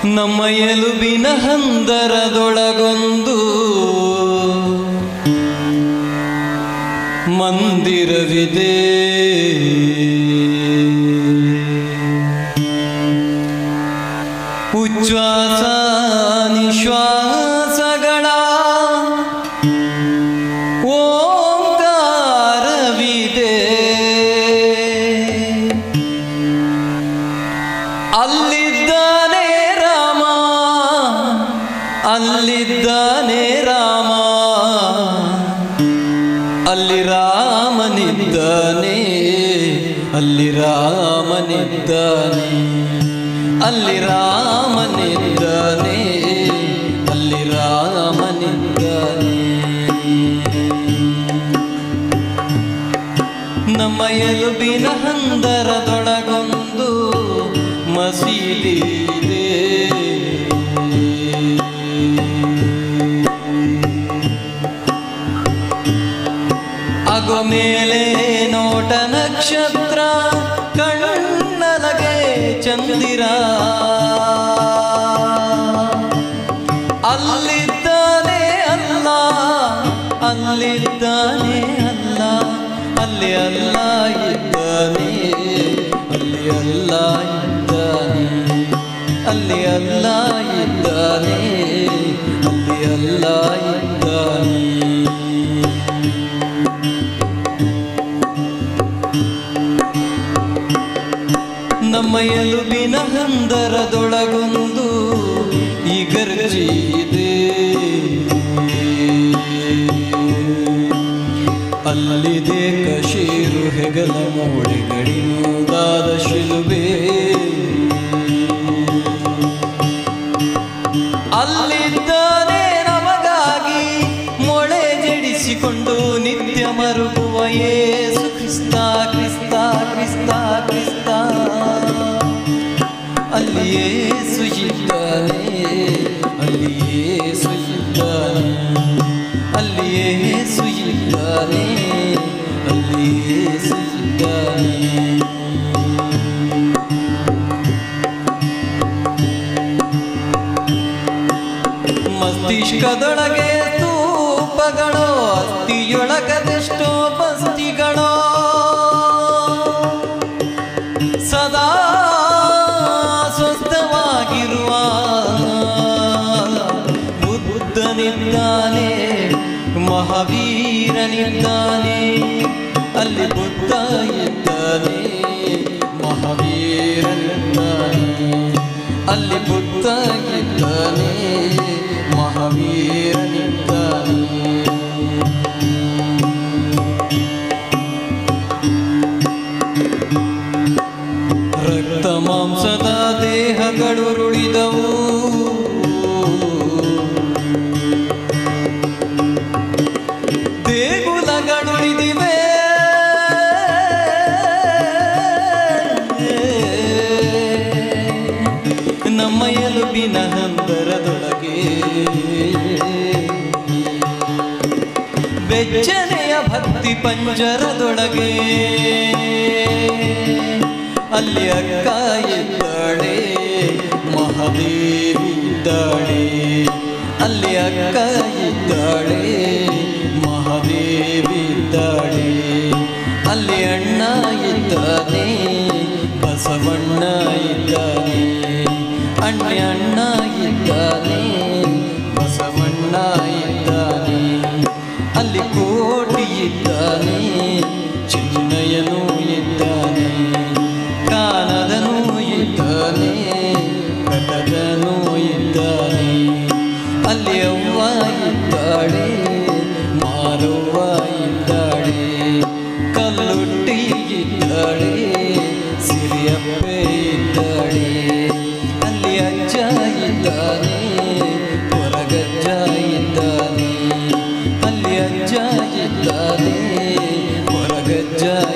ನಮ್ಮ ಎಲುಬಿನ ಹಂದರದೊಳಗೊಂದು ಮಂದಿರವಿದೆ ಉಚ್ಛ್ವಾಸ ನಿಶ್ವಾಸಗಳ ಓಂಕಾರವಿದೆ ಅಲ್ಲಿದ್ದಾನೆ ರಾಮ ಅಲ್ಲಿದ್ದಾನೆ ರಾಮ ಅಲ್ಲಿ ರಾಮನಿದ್ದಾನೆ ಅಲ್ಲಿ ರಾಮನಿದ್ದಾನೆ ಅಲ್ಲಿ ರಾಮನಿದ್ದಾನೆ ಅಲ್ಲಿ ರಾಮನಿದ್ದಾನೆ ನಮ್ಮ ಎಲುಬಿನ ಹಂದರದೊಳಗೊಂದು ಮಸೀದಿ ಇದೆ ಅಗೋ ಮೇಲೆ ನೋಟ ನಕ್ಷತ್ರ ಕಣ್ಣಲಗೆ ಚಂದಿರ ಅಲ್ಲಿದ್ದಾನೆ ಅಲ್ಲ ಅಲ್ಲಿದ್ದಾನೆ ಅಲ್ಲ ಅಲ್ಲಿ ಅಲ್ಲ ಇದ್ದಾನೆ ಅಲ್ಲಿ ಅಲ್ಲ ಇದ್ದಾನೆ ಅಲ್ಲಿ ಅಲ್ಲ ಇದ್ದಾನೆ ಅಲ್ಲಿ ಅಲ್ಲ ಇದ್ದಾನೆ ನಮ್ಮ ಎಲುಬಿನ ಹಂದರದೊಳಗೊಂದು ಇಗರ್ಜಿ ಇದೆ ಅಲ್ಲಿದೆ ಕಶೀರು ಹೆಗಲ ಮೂಳೆ ಗಡಿನುದಾದ ಶಿಲುಬೆ ಅಲ್ಲಿದ್ದಾನೆ ನಮಗಾಗಿ ಮೊಳೆ ಜಡಿಸಿಕೊಂಡು ನಿತ್ಯ ಮರುಗುವ ಯೇಸು ಕ್ರಿಸ್ತ ಕ್ರಿಸ್ತ ಕ್ರಿಸ್ತ ಕ್ರಿಸ್ತ ಅಲ್ಲಿ ಯೇಸು ಇದ್ದಾನೆ ಅಲ್ಲಿ ಯೇಸು ಇದ್ದಾನೆ ಅಲ್ಲಿ ಯೇಸು ಇದ್ದಾನೆ ಅಲ್ಲಿ ಯೇಸು ಇದ್ದಾನೆ ಮಸ್ತಿಷ್ಕದೊಳಗೆ ಸ್ತೂಪಗಳೋ ಅಸ್ಥಿಯೊಳಗದೆಷ್ಟೋ ಬಸ್ತಿಗಳೋ ಸದಾ ಸ್ವಸ್ಥವಾಗಿರುವ ಬುದ್ಧನಿದ್ದಾನೆ ಮಹಾವೀರನಿದ್ದಾನೆ ಅಲ್ಲಿ ಬುದ್ಧ ಇದ್ದಾನೆ ಮಹಾವೀರನಿದ್ದಾನೆ ಅಲ್ಲಿ ಬುದ್ಧ ಇದ್ದಾನೆ ಮಹಾವೀರನಿದ್ದಾನೆ ರಕ್ತ ಮಾಂಸದ ದೇಹಗಳುರುಳಿದವು ದೇಗುಲಗಳುಳಿದಿವೆ ನಮ್ಮ ಎಲುಬಿನ ಹಂದರದೊಳಗೆ ಬೆಚ್ಚನೆಯ ಭಕ್ತಿ ಪಂಜರದೊಳಗೆ ಅಲ್ಲಿ ಅಕ್ಕ ಇದ್ದಾಳೆ ಮಹಾದೇವಿ ಇದ್ದಾಳೆ ಅಲ್ಲಿ ಅಕ್ಕ ಇದ್ದಾಳೆ ಮಹಾದೇವಿ ಇದ್ದಾಳೆ ಅಲ್ಲಿ ಅಣ್ಣ ಇದ್ದಾನೆ ಬಸವಣ್ಣ ಇದ್ದಾನೆ ಅಣ್ಣ ಅಣ್ಣ ಇದ್ದಾನೆ ಬಸವಣ್ಣ ಇದ್ದಾನೆ ಅಲ್ಲಿ ಕೋಟಿ ಇದ್ದಾನೆ ಚಿನ್ನಯನೂ ಇದ್ದಾನೆ ಕಾನದನೂ ಇದ್ದಾನೆ ಕಟದನೂ ಇದ್ದಾನೆ ಅಲ್ಲಿ ಅವ್ವ ಇದ್ದಾಳೆ ಮಾರವ್ವ ಇದ್ದಾಳೆ ಕಲ್ಲುಟ್ಟಿ ಇದ್ದಾಳೆ ಸಿರಿಯಪ್ಪೆ ಇದ್ದಾಳೆ ಅಲ್ಲಿ ಅಜ್ಜ ಇದ್ದಾನೆ ಹೊರಗಜ್ಜ ಇದ್ದಾನೆ ಅಲ್ಲಿ ಅಜ್ಜ ಇದ್ದಾನೆ ಹೊರಗಜ್ಜ